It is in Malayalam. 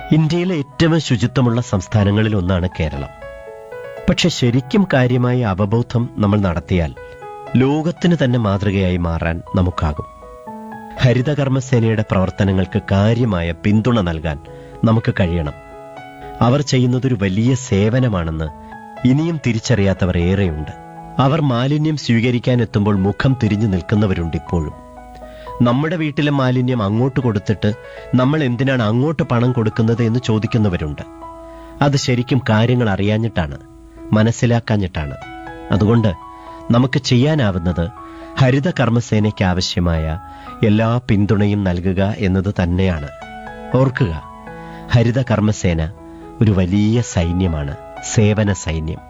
ഇന്ത്യയിലെ ഏറ്റവും ശുചിത്വമുള്ള സംസ്ഥാനങ്ങളിൽ ഒന്നാണ് കേരളം പക്ഷെ ശരിക്കും കാര്യമായ അവബോധം നമ്മൾ നടത്തിയാൽ ലോകത്തിന് തന്നെ മാതൃകയായി മാറാൻ നമുക്കാകും ഹരിതകർമ്മസേനയുടെ പ്രവർത്തനങ്ങൾക്ക് കാര്യമായ പിന്തുണ നൽകാൻ നമുക്ക് കഴിയണം അവർ ചെയ്യുന്നതൊരു വലിയ സേവനമാണെന്ന് ഇനിയും തിരിച്ചറിയാത്തവർ ഏറെയുണ്ട് അവർ മാലിന്യം സ്വീകരിക്കാൻ എത്തുമ്പോൾ മുഖം തിരിഞ്ഞു നിൽക്കുന്നവരുണ്ട് ഇപ്പോഴും നമ്മുടെ വീട്ടിലെ മാലിന്യം അങ്ങോട്ട് കൊടുത്തിട്ട് നമ്മൾ എന്തിനാണ് അങ്ങോട്ട് പണം കൊടുക്കുന്നത് എന്ന് ചോദിക്കുന്നവരുണ്ട് അത് ശരിക്കും കാര്യങ്ങൾ അറിയാഞ്ഞിട്ടാണ് മനസ്സിലാക്കാഞ്ഞിട്ടാണ് അതുകൊണ്ട് നമുക്ക് ചെയ്യാനാവുന്നത് ഹരിത കർമ്മസേനയ്ക്ക് ആവശ്യമായ എല്ലാ പിന്തുണയും നൽകുക എന്നത് തന്നെയാണ് ഓർക്കുക ഹരിത കർമ്മസേന ഒരു വലിയ സൈന്യമാണ് സേവന സൈന്യം